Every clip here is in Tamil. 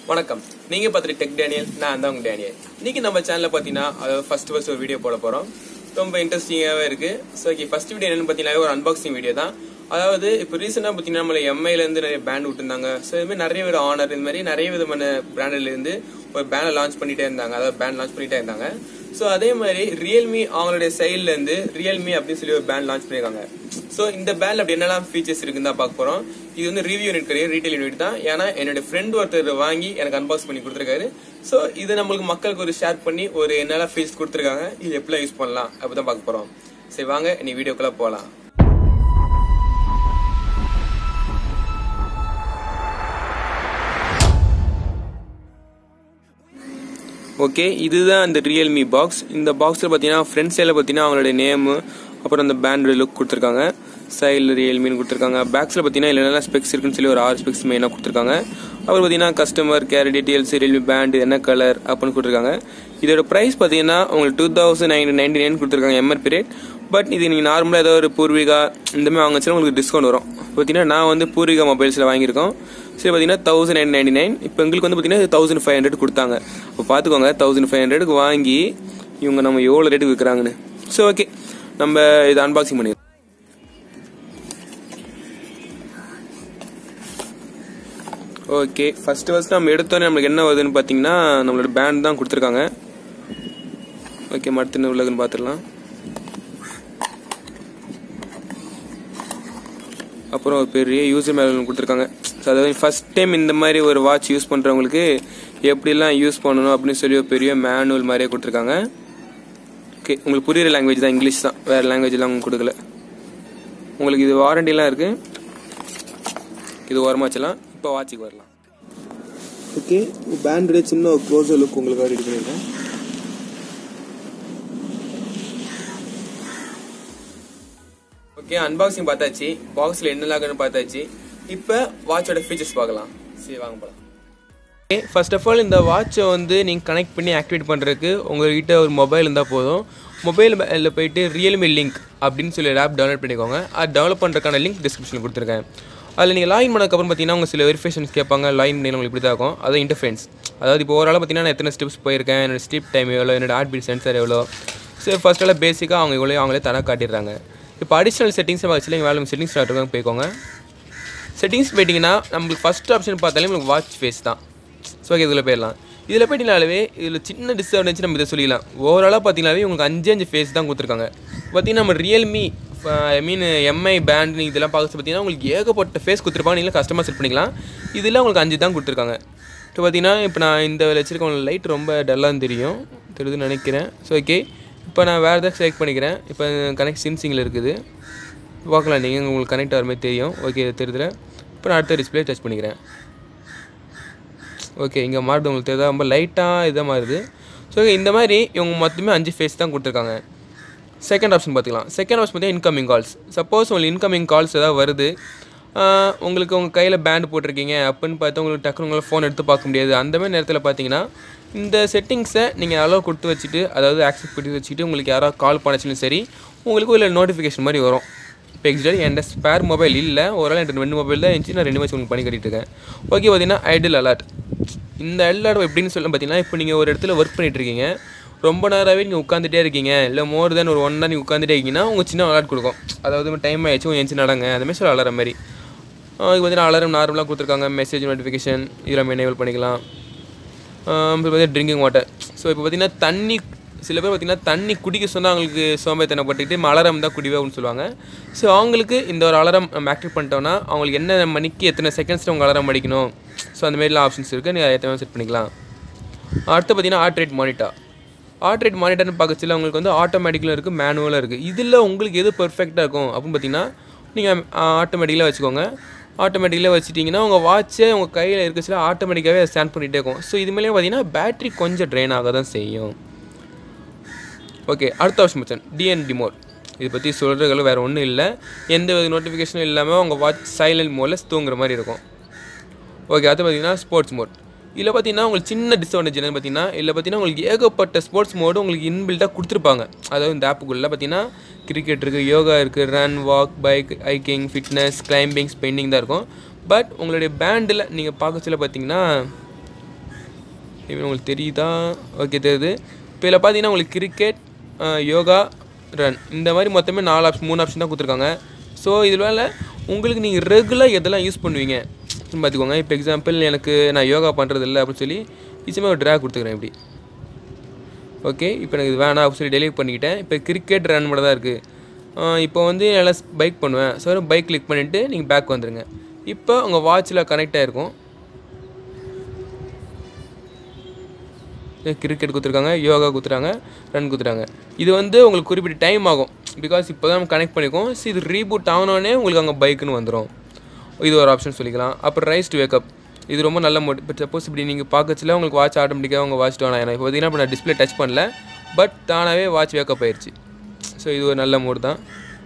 வணக்கம் நீங்க பார்த்துட்டு டெக் டேனியல் நான் தான் உங்க டேனியல் இன்னைக்கு நம்ம சேனல்ல பாத்தீங்கன்னா அதாவது ஃபர்ஸ்ட் ஃபர்ஸ்ட் ஒரு வீடியோ போட போறோம் ரொம்ப இன்ட்ரெஸ்டிங்காவே இருக்கு ஸோ ஓகே ஃபர்ஸ்ட் வீடியோ என்னன்னு பார்த்தீங்கன்னா ஒரு அன்பாக்சிங் வீடியோ தான் அதாவது இப்போ ரீசெண்டாக பார்த்தீங்கன்னா நம்மள எம்ஐல இருந்து நிறைய பேண்ட் விட்டுருந்தாங்க ஸோ இது மாதிரி நிறைய பேர் ஆனர் இந்த மாதிரி நிறைய விதமான பிராண்டில் இருந்து ஒரு பேண்டை லான்ச் பண்ணிட்டே இருந்தாங்க அதாவது பேண்ட் லான்ச் பண்ணிட்டே இருந்தாங்க ஸோ அதே மாதிரி ரியல்மி அவங்களுடைய சைட்ல இருந்து ரியல்மி அப்படின்னு சொல்லி ஒரு பேண்ட் லான்ச் பண்ணிருக்காங்க ஸோ இந்த பேண்ட்ல அப்படி என்னெல்லாம் ஃபீச்சர்ஸ் இருக்குன்னு தான் பார்க்க போறோம் இது வந்து ரிவ்யூ யூனிட் கிடையாது ரீட்டைல் யூனிட் தான் ஏன்னா என்னோட ஃப்ரெண்ட் ஒருத்தர் வாங்கி எனக்கு அன்பாக்ஸ் பண்ணி கொடுத்துருக்காரு ஸோ இதை நம்மளுக்கு மக்களுக்கு ஒரு ஷேர் பண்ணி ஒரு என்னெல்லாம் ஃபீஸ் கொடுத்துருக்காங்க இது எப்படிலாம் யூஸ் பண்ணலாம் அப்படிதான் பார்க்க போறோம் சரி வாங்க நீ வீடியோக்குள்ள போகலாம் ஓகே இதுதான் அந்த ரியல்மி பாக்ஸ் இந்த பாக்ஸில் பார்த்தீங்கன்னா ஃப்ரண்ட் சைடில் பார்த்தீங்கன்னா அவங்களோட நேமு அப்புறம் அந்த பேண்டோட லுக் கொடுத்துருக்காங்க சைடில் ரியல்மின்னு கொடுத்துருக்காங்க பேக்ஸில் பார்த்தீங்கன்னா இல்லை என்னென்ன ஸ்பெக்ஸ் இருக்குன்னு சொல்லி ஒரு ஆறு ஸ்பெக்ஸ் மெயினாக கொடுத்துருக்காங்க அப்புறம் பார்த்தீங்கன்னா customer care details Realme band என்ன கலர் அப்படின்னு கொடுத்துருக்காங்க இதோட ப்ரைஸ் பார்த்தீங்கன்னா உங்களுக்கு two thousand nine ninety nine கொடுத்துருக்காங்க எம்ஆர்பி ரேட் பட் இது நீங்கள் நார்மலாக ஏதோ ஒரு பூர்விகா இந்த மாதிரி வாங்கிச்சுன்னா உங்களுக்கு டிஸ்கவுண்ட் வரும் பார்த்தீங்கன்னா நான் வந்து பூர்விகா மொபைல்ஸில் வாங்கியிருக்கோம் சரி பார்த்தீங்கன்னா தௌசண்ட் நைன் நைன்டி நைன் இப்போ எங்களுக்கு வந்து பார்த்தீங்கன்னா தௌசண்ட் ஃபைவ் ஹண்ட்ரட் கொடுத்தாங்க இப்போ பார்த்துக்கோங்க தௌசண்ட் ஃபைவ் ஹண்ட்ரடுக்கு வாங்கி இவங்க நம்ம எவ்வளோ ரேட்டுக்கு விற்கிறாங்கன்னு ஸோ ஓகே நம்ம இதை அன்பாக்சிங் பண்ணிடுறோம் ஓகே ஃபர்ஸ்ட் ஃபர்ஸ்ட் நம்ம எடுத்தோன்னே நம்மளுக்கு என்ன வருதுன்னு பார்த்தீங்கன்னா நம்மளோட பேண்ட் தான் கொடுத்துருக்காங்க ஓகே மடுத்து என்ன உள்ளதுன்னு பார்த்துடலாம் அப்புறம் ஒரு பெரிய யூசர் மேனுவல் கொடுத்துருக்காங்க ஸோ அதாவது ஃபர்ஸ்ட் டைம் இந்த மாதிரி ஒரு வாட்ச் யூஸ் பண்ணுறவங்களுக்கு எப்படிலாம் யூஸ் பண்ணணும் அப்படின்னு சொல்லி ஒரு பெரிய மேனுவல் மாதிரியே கொடுத்துருக்காங்க ஓகே உங்களுக்கு புரியுற லாங்குவேஜ் தான் இங்கிலீஷ் தான் வேறு லாங்குவேஜ்லாம் உங்களுக்கு கொடுக்கல உங்களுக்கு இது வாரண்டிலாம் இருக்குது இது ஓரமாக வச்சலாம் இப்போ வாட்சுக்கு வரலாம் ஓகே பேண்டோட சின்ன ஒரு க்ளோஸர் லுக் உங்களுக்கு ரெடி பண்ணியிருக்கேன் ஓகே அன்பாக்சிங் பார்த்தாச்சு பாக்ஸில் என்ன லாகுன்னு பார்த்தாச்சு இப்போ வாட்சோட ஃபீச்சர்ஸ் பார்க்கலாம் சரி வாங்க போகலாம் ஓகே ஃபர்ஸ்ட் ஆஃப் ஆல் இந்த வாட்சை வந்து நீங்கள் கனெக்ட் பண்ணி ஆக்டிவேட் பண்ணுறதுக்கு உங்கள்கிட்ட ஒரு மொபைல் இருந்தால் போதும் மொபைலில் போயிட்டு ரியல்மி லிங்க் அப்படின்னு சொல்லி ஒரு ஆப் டவுன்லோட் பண்ணிக்கோங்க அது டெவலப் பண்ணுறதுக்கான லிங்க் டிஸ்கிரிப்ஷனில் கொடுத்துருக்கேன் அதில் நீங்கள் லாகின் பண்ணதுக்கப்புறம் பார்த்தீங்கன்னா உங்கள் சில வெரிஃபிகேஷன்ஸ் கேட்பாங்க லாகின் பண்ணி உங்களுக்கு இப்படி தான் இருக்கும் அது இன்டர்ஃபரன்ஸ் அதாவது இப்போ ஓவரால் பார்த்தீங்கன்னா நான் எத்தனை ஸ்டெப்ஸ் போயிருக்கேன் என்னோட ஸ்டீப் டைம் எவ்வளோ என்னோட ஹார்ட் பீட் சென்சர் எவ்வளோ ஸோ ஃபர்ஸ்ட்டால் பேசிக்காக அவங்க இவ்வளோ அவங்களே தர காட்டிடுறாங்க இப்போ அடிஷ்னல் செட்டிங்ஸ் வச்சு நீங்கள் வேலை செட்டிங்ஸ் ஸ்டார்ட் போய்க்கோங்க செட்டிங்ஸ் போயிட்டீங்கன்னா நம்மளுக்கு ஃபஸ்ட் ஆப்ஷன் பார்த்தாலே உங்களுக்கு வாட்ச் ஃபேஸ் தான் ஸோ ஓகே இதில் போயிடலாம் இதில் போயிட்டீங்கனாலே இதில் சின்ன டிஸ்அட்வான்டேஜ் நம்ம இதை சொல்லிடலாம் ஓவராலாக பார்த்தீங்கன்னாவே உங்களுக்கு அஞ்சு அஞ்சு ஃபேஸ் தான் கொடுத்துருக்காங்க பார்த்தீங்கன்னா நம்ம Realme I mean Mi band இதெல்லாம் பார்க்க பார்த்தீங்கன்னா உங்களுக்கு ஏகப்பட்ட ஃபேஸ் கொடுத்துருப்பாங்க நீங்கள் கஸ்டமாக செட் பண்ணிக்கலாம் இதில் உங்களுக்கு அஞ்சு தான் கொடுத்துருக்காங்க இப்போ பார்த்தீங்கன்னா இப்போ நான் இந்த வச்சிருக்க உங்களுக்கு லைட் ரொம்ப டல்லாக தெரியும் தெரியுதுன்னு நினைக்கிறேன் ஸோ ஓகே இப்போ நான் வேறு எதாவது செலக்ட் பண்ணிக்கிறேன் இப்போ கனெக்ட் சின்சிங்கில் இருக்குது பார்க்கலாம் நீங்கள் உங்களுக்கு கனெக்ட் ஆகிற மாதிரி தெரியும் ஓகே தெரியுதுல இப்போ நான் அடுத்த டிஸ்பிளே டச் பண்ணிக்கிறேன் ஓகே இங்கே மாறுது உங்களுக்கு தெரியுதா ரொம்ப லைட்டாக இதாக மாறுது ஸோ இந்த மாதிரி இவங்க மொத்தமே அஞ்சு ஃபேஸ் தான் கொடுத்துருக்காங்க செகண்ட் ஆப்ஷன் பார்த்துக்கலாம் செகண்ட் ஆப்ஷன் பார்த்தீங்கன்னா இன்கமிங் கால்ஸ் சப்போஸ் உங்களுக்கு இன்கமிங் கால்ஸ் ஏதாவது வருது ஆஹ் உங்களுக்கு உங்கள் கையில் பேண்ட் போட்டிருக்கீங்க அப்படின்னு பார்த்து உங்களுக்கு டக்குனு உங்களால் ஃபோன் எடுத்து பார்க்க முடியாது அந்த மாதிரி நேரத்தில் பார்த்தீங்கன்னா இந்த செட்டிங்ஸை நீங்கள் அளவு கொடுத்து வச்சுட்டு அதாவது ஆக்சஸ் பண்ணி வச்சுட்டு உங்களுக்கு யாராவது கால் பண்ணச்சுன்னு சரி உங்களுக்கு ஒரு நோட்டிஃபிகேஷன் மாதிரி வரும் இப்போ எக்ஸ்டாடி என்கிட்ட ஸ்பேர் மொபைல் இல்லை ஒரு ஆள் என்கிட்ட ரெண்டு மொபைல் தான் இருந்துச்சு நான் ரெண்டு வச்சு உங்களுக்கு பண்ணி கட்டிட்டு இருக்கேன் ஓகே பார்த்தீங்கன்னா ஐடில் அலர்ட் இந்த அலர்ட் எப்படின்னு சொல்ல பார்த்தீங்கன்னா இப்போ நீங்கள் ஒரு இடத்துல ஒர்க் பண்ணிட்டு இருக்கீங்க ரொம்ப நேரமாகவே நீங்கள் உட்காந்துட்டே இருக்கீங்க இல்லை மோர் தென் ஒரு ஒன் ஹவர் நீங்கள் உட்காந்துட்டே இருக்கீங்கன்னா உங்கள் சின்ன அலர்ட் கொடுக்கும் அதாவது டைம் ஆயிடுச்சு உங்கள் எஞ்சி நடங்க அந்த மாதிரி சொல்ல அலரம் மாதிரி இது பார்த்தீங்கன்னா அலாரம் நார்மலாக கொடுத்துருக்காங்க மெசேஜ் நோட்டிஃபிகேஷன் இதெல்லாம் எனேபிள் பண்ணிக்கலாம் இப்போ பார்த்தீங்கன்னா ட்ரிங்கிங் வாட்டர் ஸோ இப்போ பார்த்தீங்கன்னா தண்ணி சில பேர் பார்த்தீங்கன்னா தண்ணி குடிக்க சொன்னால் அவங்களுக்கு சோம்பேத்தனப்பட்டுக்கிட்டு அலாரம் தான் குடிவே அப்படின்னு சொல்லுவாங்க ஸோ அவங்களுக்கு இந்த ஒரு அலாரம் நம்ம ஆக்டிவேட் பண்ணிட்டோம்னா அவங்களுக்கு என்ன மணிக்கு எத்தனை செகண்ட்ஸில் உங்கள் அலாரம் அடிக்கணும் ஸோ அந்த மாதிரிலாம் ஆப்ஷன்ஸ் இருக்குது நீங்கள் எத்தனை செட் பண்ணிக்கலாம் அடுத்து பார்த்தீங்கன்னா heart rate monitor heart rate மானிட்டர்னு பார்க்கச்சில உங்களுக்கு வந்து ஆட்டோமேட்டிக்கில் இருக்குது மேனுவலாக இருக்குது இதில் உங்களுக்கு எது பெர்ஃபெக்டாக இருக்கும் அப்படின்னு பார்த்தீங்கன்னா நீங்கள் ஆட்டோமேட்டிக்கலாக வச்சுக்கோங்க ஆட்டோமேட்டிக்கலாக வச்சுட்டிங்கன்னா உங்கள் வாட்சே உங்கள் கையில் இருக்கச்சில ஆட்டோமேட்டிக்காகவே ஸ்கேன் பண்ணிகிட்டே இருக்கும் ஸோ இது மேலேயும் பார்த்தீங்கன்னா பேட்டரி கொஞ்சம் ட்ரெயின் ஆக தான் செய்யும் ஓகே அடுத்த ஆப்ஷன் மச்சான் டிஎன்டி மோட் இதை பற்றி சொல்கிறதுல வேறு ஒன்றும் இல்லை எந்த வித நோட்டிஃபிகேஷனும் இல்லாமல் உங்கள் வாட்ச் சைலண்ட் மோடில் தூங்குற மாதிரி இருக்கும் ஓகே அது பார்த்தீங்கன்னா ஸ்போர்ட்ஸ் மோட் இதில் பார்த்தீங்கன்னா உங்களுக்கு சின்ன டிஸ்அட்வான்டேஜ் என்னன்னு பார்த்தீங்கன்னா இதில் பார்த்தீங்கன்னா உங்களுக்கு ஏகப்பட்ட ஸ்போர்ட்ஸ் மோடு உங்களுக்கு இன்பில்ட்டாக கொடுத்துருப்பாங்க அதாவது இந்த ஆப்புக்குள்ளே பார்த்தீங்கன்னா கிரிக்கெட் இருக்குது யோகா இருக்குது run walk bike hiking fitness climbing spending தான் இருக்கும் பட் உங்களுடைய பேண்டில் நீங்கள் பார்க்கச்சில பார்த்தீங்கன்னா இவன் உங்களுக்கு தெரியுதா ஓகே தெரியுது இப்போ இதில் பார்த்தீங்கன்னா உங்களுக்கு கிரிக்கெட் யோகா ரன் இந்த மாதிரி மொத்தமே நாலு ஆப்ஷன் மூணு ஆப்ஷன் தான் கொடுத்துருக்காங்க ஸோ இதில் உங்களுக்கு நீங்கள் ரெகுலர் எதெல்லாம் யூஸ் பண்ணுவீங்க பார்த்துக்கோங்க இப்போ எக்ஸாம்பிள் எனக்கு நான் யோகா பண்ணுறது இல்லை அப்படின்னு சொல்லி நிச்சயமாக ஒரு ட்ராக் கொடுத்துக்கிறேன் இப்படி ஓகே இப்போ எனக்கு இது வேணாம் அப்படின்னு சொல்லி டெலிவரி பண்ணிக்கிட்டேன் இப்போ கிரிக்கெட் ரன் மட்டும் தான் இருக்குது இப்போ வந்து நல்லா பைக் பண்ணுவேன் ஸோ பைக் கிளிக் பண்ணிவிட்டு நீங்கள் பேக் வந்துடுங்க இப்போ உங்கள் வாட்சில் கனெக்ட் ஆகிருக்கும் கிரிக்கெட் கொடுத்துருக்காங்க யோகா கொடுத்துறாங்க ரன் கொடுத்துறாங்க இது வந்து உங்களுக்கு குறிப்பிட்ட டைம் ஆகும் பிகாஸ் இப்போ தான் நம்ம கனெக்ட் பண்ணிக்கோம் ஸோ இது ரீபூட் ஆனோடனே உங்களுக்கு அங்கே பைக்குன்னு வந்துடும் இது ஒரு ஆப்ஷன் சொல்லிக்கலாம் அப்புறம் ரைஸ் டு வேக்கப் இது ரொம்ப நல்ல மோட் இப்போ சப்போஸ் இப்படி நீங்கள் பார்க்கச்சில உங்களுக்கு வாட்ச் ஆட்டோமேட்டிக்காக உங்கள் வாட்ச் டவுன் ஆகிடும் இப்போ பார்த்தீங்கன்னா இப்போ நான் டிஸ்பிளே டச் பண்ணல பட் தானாகவே வாட்ச் வேக்கப் ஆயிடுச்சு ஸோ இது ஒரு நல்ல மோட் தான்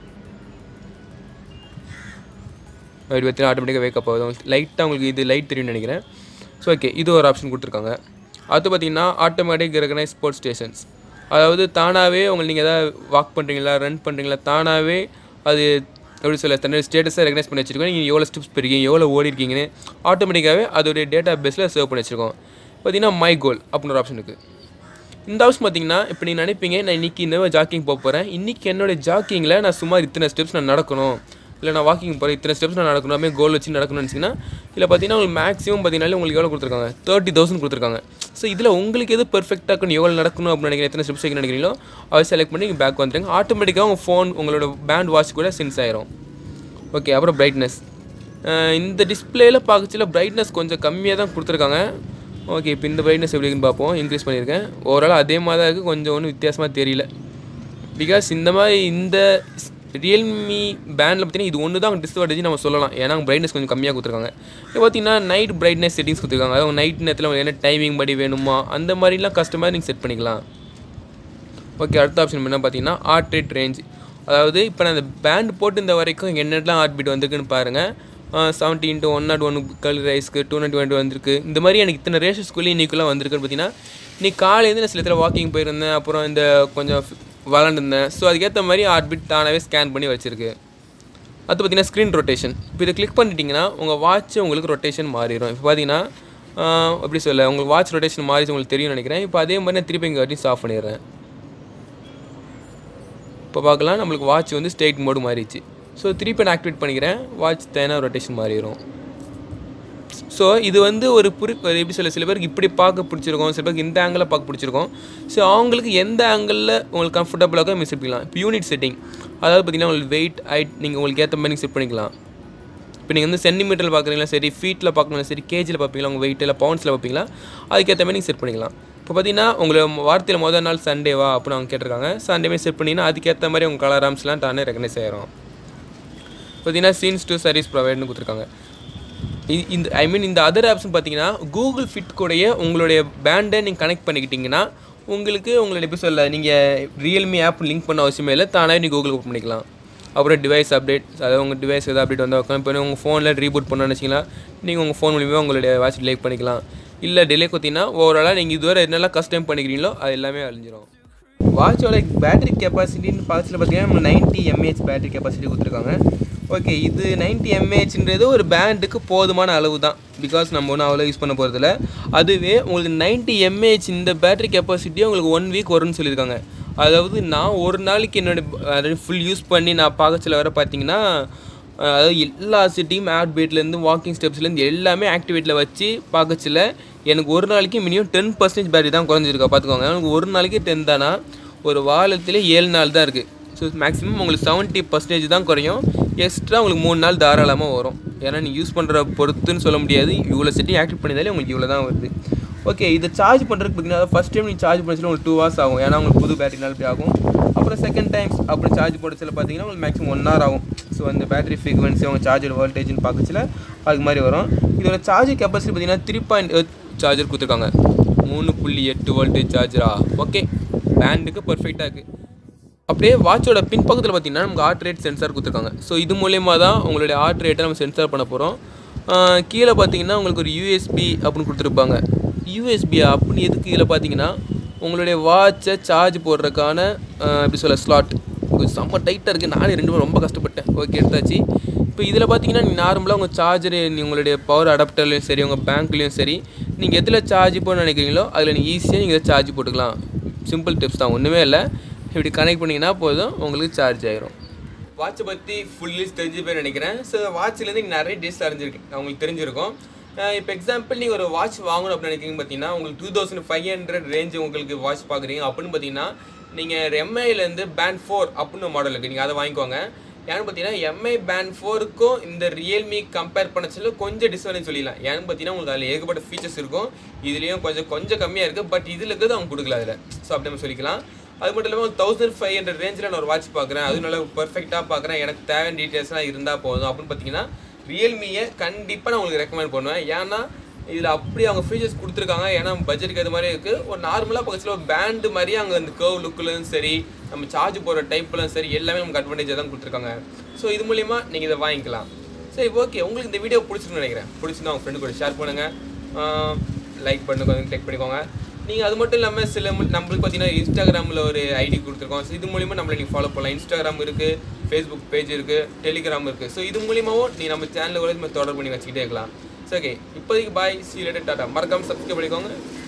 அப்படி பார்த்தீங்கன்னா ஆட்டோமேட்டிக்காக வேக்கப் ஆகுது உங்களுக்கு லைட்டாக உங்களுக்கு இது லைட் தெரியும்னு நினைக்கிறேன் ஸோ ஓகே இது ஒரு ஆப்ஷன் கொடுத்துருக்காங்க அடுத்து பார்த்தீங்கன்னா ஆட்டோமேட்டிக் ரெகனைஸ் ஸ்போர்ட்ஸ் ஸ்டேஷன்ஸ் அதாவது தானாகவே உங்களை நீங்கள் எதாவது வாக் பண்ணுறீங்களா ரன் பண்ணுறீங்களா தானாகவே அது எப்படி சொல்ல தன்னுடைய ஸ்டேட்டஸை ரெகனைஸ் பண்ணி வச்சிருக்கோம் நீங்கள் எவ்வளோ ஸ்டெப்ஸ் போயிருக்கீங்க எவ்வளோ ஓடி இருக்கீங்கன்னு ஆட்டோமேட்டிக்காகவே அதோடைய டேட்டா பேஸில் சேவ் பண்ணி வச்சிருக்கோம் பார்த்தீங்கன்னா மை கோல் அப்படின்னு ஒரு ஆப்ஷன் இருக்குது இந்த ஆப்ஷன் பார்த்தீங்கன்னா இப்போ நீங்கள் நினைப்பீங்க நான் இன்றைக்கி இந்த ஜாக்கிங் போக போகிறேன் இன்றைக்கி என்னோட ஜாக்கிங்கில் நான் சுமார் இத்தனை ஸ்டெப்ஸ் நான் நடக்கணும் இல்லை நான் வாக்கிங் போகிறேன் இத்தனை ஸ்டெப்ஸ் நான் நடக்கணும் அப்படியே கோல் வச்சு நடக்கணும்னு நினச்சிங்கன்னா இல்லை பார்த்தீங்கன்னா உங்களுக்கு மேக்ஸிமம் பார்த்தீங்கன்னா உங்களுக்கு எவ்வளோ கொடுத்துருக்காங்க தேர்ட்டி தௌசண்ட் கொடுத்துருக்காங்க ஸோ இதில் உங்களுக்கு எது பெர்ஃபெக்டாக இருக்கணும் எவ்வளோ நடக்கணும் அப்படின்னு நினைக்கிறேன் எத்தனை ஸ்டெப்ஸ் வைக்கணும்னு நினைக்கிறீங்களோ அதை செலக்ட் பண்ணி நீங்கள் பேக் வந்துடுங்க ஆட்டோமேட்டிக்காக உங்கள் ஃபோன் உங்களோட பேண்ட் வாட்ச் கூட சென்ஸ் ஆயிரும் ஓகே அப்புறம் பிரைட்னஸ் இந்த டிஸ்பிளேயில் பார்க்கச்சில பிரைட்னஸ் கொஞ்சம் கம்மியாக தான் கொடுத்துருக்காங்க ஓகே இப்போ இந்த பிரைட்னஸ் எப்படி இருக்குன்னு பார்ப்போம் இன்க்ரீஸ் பண்ணியிருக்கேன் ஓவரால் அதே மாதிரி தான் இருக்குது கொஞ்சம் ஒன்றும் வித்தியாசமாக தெரியல பிகாஸ் இந்த மாதிரி இந்த ரியல்மி பேண்டில் பார்த்தீங்கன்னா இது ஒன்று தான் டிஸ்அட்வான்டேஜ் நம்ம சொல்லலாம் ஏன்னா பிரைட்னஸ் கொஞ்சம் கம்மியாக கொடுத்துருக்காங்க இப்போ பார்த்தீங்கன்னா நைட் பிரைட்னஸ் செட்டிங்ஸ் கொடுத்துருக்காங்க அதாவது நைட் நேரத்தில் உங்களுக்கு என்ன டைமிங் படி வேணுமா அந்த மாதிரிலாம் கஸ்டமர் நீங்கள் செட் பண்ணிக்கலாம் ஓகே அடுத்த ஆப்ஷன் என்ன பார்த்தீங்கன்னா ஆர்ட் ரேட் ரேஞ்ச் அதாவது இப்போ நான் இந்த பேண்ட் போட்டு இந்த வரைக்கும் என்னென்னலாம் ஹார்ட் பீட் வந்திருக்குன்னு பாருங்கள் seventy into one not one கல் ரைஸ்க்கு டூ நாட் ஒன் வந்திருக்கு இந்த மாதிரி எனக்கு இத்தனை ரேஷஸ்குள்ளே இன்றைக்குள்ளே வந்திருக்குன்னு பார்த்தீங்கன்னா நீ காலையிலேருந்து நான் சில இடத்துல வாக்கிங் போயிருந்தேன் அப்புறம் இந்த கொஞ்சம் விளாண்டுருந்தேன் ஸோ அதுக்கேற்ற மாதிரி ஹார்ட் பீட் தானாகவே ஸ்கேன் பண்ணி வச்சுருக்கு அது பார்த்தீங்கன்னா ஸ்க்ரீன் ரொட்டேஷன் இப்போ இதை கிளிக் பண்ணிட்டீங்கன்னா உங்கள் வாட்ச் உங்களுக்கு ரொட்டேஷன் மாறிடும் இப்போ பார்த்தீங்கன்னா எப்படி சொல்ல உங்களுக்கு வாட்ச் ரொட்டேஷன் மாறிச்சு உங்களுக்கு தெரியும்னு நினைக்கிறேன் இப்போ அதே மாதிரி நான் திருப்பி இங்கே வாட்டி ஆஃப் பண்ணிடுறேன் இப்போ பார்க்கலாம் நம்மளுக்கு வாட்ச் வந்து ஸ்டேட் மோடு மாறிடுச்சு ஸோ திருப்பி நான் ஆக்டிவேட் பண்ணிக்கிறேன் வாட்ச் தேனா ரொட்டேஷன் மாறிடும் ஸோ இது வந்து ஒரு புரி ஒரு எப்படி சொல்ல சில பேருக்கு இப்படி பார்க்க பிடிச்சிருக்கும் சில பேருக்கு இந்த ஆங்கிளில் பார்க்க பிடிச்சிருக்கும் ஸோ அவங்களுக்கு எந்த ஆங்கிளில் உங்களுக்கு கம்ஃபர்டபுளாக நீங்கள் செட் பண்ணிக்கலாம் இப்போ யூனிட் செட்டிங் அதாவது பார்த்தீங்கன்னா உங்களுக்கு வெயிட் ஹைட் நீங்கள் உங்களுக்கு ஏற்ற மாதிரி செட் பண்ணிக்கலாம் இப்போ நீங்கள் வந்து சென்டிமீட்டரில் பார்க்குறீங்களா சரி ஃபீட்டில் பார்க்கணும் சரி கேஜியில் பார்ப்பீங்களா உங்கள் வெயிட் இல்லை பவுண்ட்ஸில் பார்ப்பீங்களா அதுக்கேற்ற மாதிரி நீங்கள் செட் பண்ணிக்கலாம் இப்போ பார்த்தீங்கன்னா உங்களை வார்த்தையில் முதல் நாள் சண்டேவா அப்படின்னு அவங்க கேட்டிருக்காங்க சண்டே மாதிரி செட் பண்ணிங்கன்னா அதுக்கேற்ற மாதிரி உங்கள் கலர் ஆம்ஸ்லாம் தானே ரெகனைஸ் ஆயிரும் பார்த்தீங்கன்னா சீன்ஸ் டு சர்வீஸ் ப்ரொவைட்னு கொடுத்துருக்காங்க இ- இந்த ஐ மீன் இந்த அதர் ஆப்ஸ்னு பார்த்தீங்கன்னா கூகுள் ஃபிட் கூடயே உங்களுடைய பேண்டை நீங்கள் கனெக்ட் பண்ணிக்கிட்டீங்கன்னா உங்களுக்கு உங்களுடைய எப்படி சொல்ல நீங்கள் ரியல்மி ஆப் லிங்க் பண்ண அவசியமே இல்லை தானாகவே நீங்கள் கூகுள் ஓப்பன் பண்ணிக்கலாம் அப்புறம் டிவைஸ் அப்டேட் அதாவது உங்கள் டிவைஸ் எதாவது அப்டேட் வந்தால் உட்காந்து இப்போ உங்கள் ஃபோனில் ரீபூட் பண்ணணும்னு வச்சிங்களா நீங்கள் உங்கள் ஃபோன் மூலியமாக உங்களுடைய வாட்ச் டிலே பண்ணிக்கலாம் இல்லை டிலே கொடுத்தீங்கன்னா ஓவராலாக நீங்கள் இதுவரை என்னெல்லாம் கஸ்டம் பண்ணிக்கிறீங்களோ அது எல்லாமே அழிஞ்சிரும் வாட்சோட பேட்டரி கெப்பாசிட்டின்னு பார்த்துல பார்த்தீங்கன்னா நைன்ட்டி எம்ஏஹெச் பேட்டரி கெப்பாசிட்டி கொடுத்துருக்காங்க ஓகே இது நைன்ட்டி எம்ஏஹெச்ன்றது ஒரு பேண்டுக்கு போதுமான அளவு தான் பிகாஸ் நம்ம ஒன்றும் அவ்வளோ யூஸ் பண்ண போகிறதில்ல அதுவே உங்களுக்கு நைன்ட்டி எம்ஏஹெச் இந்த பேட்டரி கெப்பாசிட்டியே உங்களுக்கு ஒன் வீக் வரும்னு சொல்லியிருக்காங்க அதாவது நான் ஒரு நாளைக்கு என்னோட அதாவது ஃபுல் யூஸ் பண்ணி நான் பார்க்கச்சில வர பார்த்தீங்கன்னா அஹ் அதாவது எல்லா சிட்டியும் ஆட் பேட்லேருந்து வாக்கிங் ஸ்டெப்ஸ்லேருந்து எல்லாமே ஆக்டிவேட்டில் வச்சு பார்க்கச்சில எனக்கு ஒரு நாளைக்கு மினிமம் டென் பர்சன்டேஜ் பேட்டரி தான் குறைஞ்சிருக்கா பார்த்துக்கோங்க எனக்கு ஒரு நாளைக்கு டென் தானா ஒரு வாரத்திலே ஏழு நாள் தான் இருக்குது ஸோ மேக்ஸிமம் உங்களுக்கு செவன்ட்டி பர்சன்டேஜ் தான் குறையும் எக்ஸ்ட்ரா உங்களுக்கு மூணு நாள் தாராளமாக வரும் ஏன்னா நீங்கள் யூஸ் பண்ணுற பொறுத்துன்னு சொல்ல முடியாது இவ்வளோ செட்டிங் ஆக்டிவ் பண்ணியிருந்தாலே உங்களுக்கு இவ்வளோ தான் வருது ஓகே இதை சார்ஜ் பண்ணுறதுக்கு பார்த்தீங்கன்னா ஃபஸ்ட் டைம் நீங்கள் சார்ஜ் பண்ணச்சில உங்களுக்கு டூ ஹவர்ஸ் ஆகும் ஏன்னா உங்களுக்கு புது பேட்டரினால இப்படி ஆகும் அப்புறம் செகண்ட் டைம்ஸ் அப்புறம் சார்ஜ் போடச்சில பார்த்தீங்கன்னா உங்களுக்கு மேக்ஸிமம் ஒன் ஹவர் ஆகும் ஸோ அந்த பேட்டரி ஃப்ரீக்வன்சி அவங்க சார்ஜர் வோல்டேஜ்னு பார்க்கச்சில அதுக்கு மாதிரி வரும் இதோட சார்ஜிங் கெப்பாசிட்டி பார்த்தீங்கன்னா த்ரீ பாயிண்ட் சார்ஜர் கொடுத்துருக்காங்க மூணு புள்ளி எட்டு வோல்டேஜ் சார்ஜரா ஓகே பேண்டுக்கு பர்ஃபெக்டாக இருக்குது அப்படியே வாட்சோட பின் பக்கத்தில் பார்த்தீங்கன்னா நமக்கு ஹார்ட் ரேட் சென்சார் கொடுத்துருக்காங்க ஸோ இது மூலயமா தான் உங்களுடைய ஹார்ட் ரேட்டை நம்ம சென்சார் பண்ண போகிறோம் கீழே பார்த்தீங்கன்னா உங்களுக்கு ஒரு யூஎஸ்பி அப்படின்னு கொடுத்துருப்பாங்க யூஎஸ்பியா அப்படின்னு எதுக்கு கீழே பார்த்தீங்கன்னா உங்களுடைய வாட்சை சார்ஜ் போடுறதுக்கான ஆஹ், எப்படி சொல்ல ஸ்லாட் கொஞ்சம் செம்ம டைட்டாக இருக்குது நானே ரெண்டு பேரும் ரொம்ப கஷ்டப்பட்டேன் ஓகே எடுத்தாச்சு இப்போ இதில் பார்த்தீங்கன்னா நீங்கள் நார்மலாக உங்கள் சார்ஜர் உங்களுடைய பவர் அடாப்டர்லையும் சரி உங்கள் பேங்க்லேயும் சரி நீங்கள் எதில் சார்ஜ் போடணும்னு நினைக்கிறீங்களோ அதில் நீங்கள் ஈஸியாக நீங்கள் சார்ஜ் போட்டுக்கலாம் சிம்பிள் டிப்ஸ் தான் ஒன்றுமே இல்லை இப்படி கனெக்ட் பண்ணிங்கன்னா போதும் உங்களுக்கு சார்ஜ் ஆயிரும் வாட்சை பற்றி ஃபுல் லிஸ்ட் தெரிஞ்சு போய் நினைக்கிறேன் ஸோ வாட்ச்லேருந்து நிறைய டிஷ் அறிஞ்சிருக்கு உங்களுக்கு தெரிஞ்சிருக்கும் இப்போ எக்ஸாம்பிள் நீங்கள் ஒரு வாட்ச் வாங்கணும் அப்படின்னு நினைக்கிறீங்க பார்த்தீங்கன்னா உங்களுக்கு two thousand five hundred range உங்களுக்கு வாட்ச் பார்க்குறீங்க அப்படின்னு பார்த்தீங்கன்னா நீங்கள் எம்ஐலேருந்து பேண்ட் ஃபோர் அப்படின்னு மாடல் இருக்குது நீங்கள் அதை வாங்கிக்கோங்க ஏன்னு பார்த்தீங்கன்னா எம்ஐ பேண்ட் ஃபோருக்கும் இந்த ரியல்மி கம்பேர் பண்ணச்சில கொஞ்சம் டிஸ்அட்வான்டேஜ் சொல்லிடலாம் ஏன்னு பார்த்தீங்கன்னா உங்களுக்கு அதில் ஏகப்பட்ட ஃபீச்சர்ஸ் இருக்கும் இதுலேயும் கொஞ்சம் கொஞ்சம் கம்மியாக இருக்குது பட் இதில் இருக்கிறது அவங்க கொடுக்கல அதில் ஸோ அப்படி நம்ம சொல்லிக்கலாம் அது மட்டும் இல்லாமல் தௌசண்ட் ஃபைவ் ஹண்ட்ரட் ரேஞ்சில் நான் ஒரு வாட்ச் பார்க்குறேன் அது நல்லா பர்ஃபெக்டாக பார்க்குறேன் எனக்கு தேவையான டீட்டெயில்ஸ்லாம் இருந்தால் போதும் அப்படின்னு பார்த்தீங்கன்னா ரியல்மியை கண்டிப்பாக நான் உங்களுக்கு ரெக்கமெண்ட் பண்ணுவேன் ஏன்னா இதில் அப்படி அவங்க ஃபீச்சர்ஸ் கொடுத்துருக்காங்க ஏன்னா பட்ஜெட்டுக்கு அது மாதிரி இருக்குது ஒரு நார்மலாக பக்கத்தில் ஒரு பேண்டு மாதிரி அங்கே அந்த கர்வ் லுக்கிலும் சரி நம்ம சார்ஜ் போடுற டைப்லாம் சரி எல்லாமே நமக்கு அட்வான்டேஜாக தான் கொடுத்துருக்காங்க ஸோ இது மூலிமா நீங்கள் இதை வாங்கிக்கலாம் சரி ஓகே உங்களுக்கு இந்த வீடியோ பிடிச்சிருக்குன்னு நினைக்கிறேன் பிடிச்சிருந்தா உங்கள் ஃப்ரெண்டு கூட ஷேர் பண்ணுங்கள் லைக் பண்ணி கொஞ்சம் கிளிக் பண்ணிக்கோங்க நீங்கள் அது மட்டும் இல்லாமல் சில மு- நம்மளுக்கு பார்த்தீங்கன்னா இன்ஸ்டாகிராமில் ஒரு ஐடி கொடுத்துருக்கோம் ஸோ இது மூலிமா நம்மளை நீங்கள் ஃபாலோ பண்ணலாம் இன்ஸ்டாகிராம் இருக்குது ஃபேஸ்புக் பேஜ் இருக்குது டெலிகிராம் இருக்குது ஸோ இது மூலியமாவும் நீ நம்ம சேனலில் கூட நம்ம தொடர்பு பண்ணி வச்சுக்கிட்டே இருக்கலாம் ஸோ ஓகே இப்போதைக்கு பாய் சி லேட்டட் டாட்டா மறக்காமல் சப்ஸ்கிரைப் பண்ணிக்கோங்க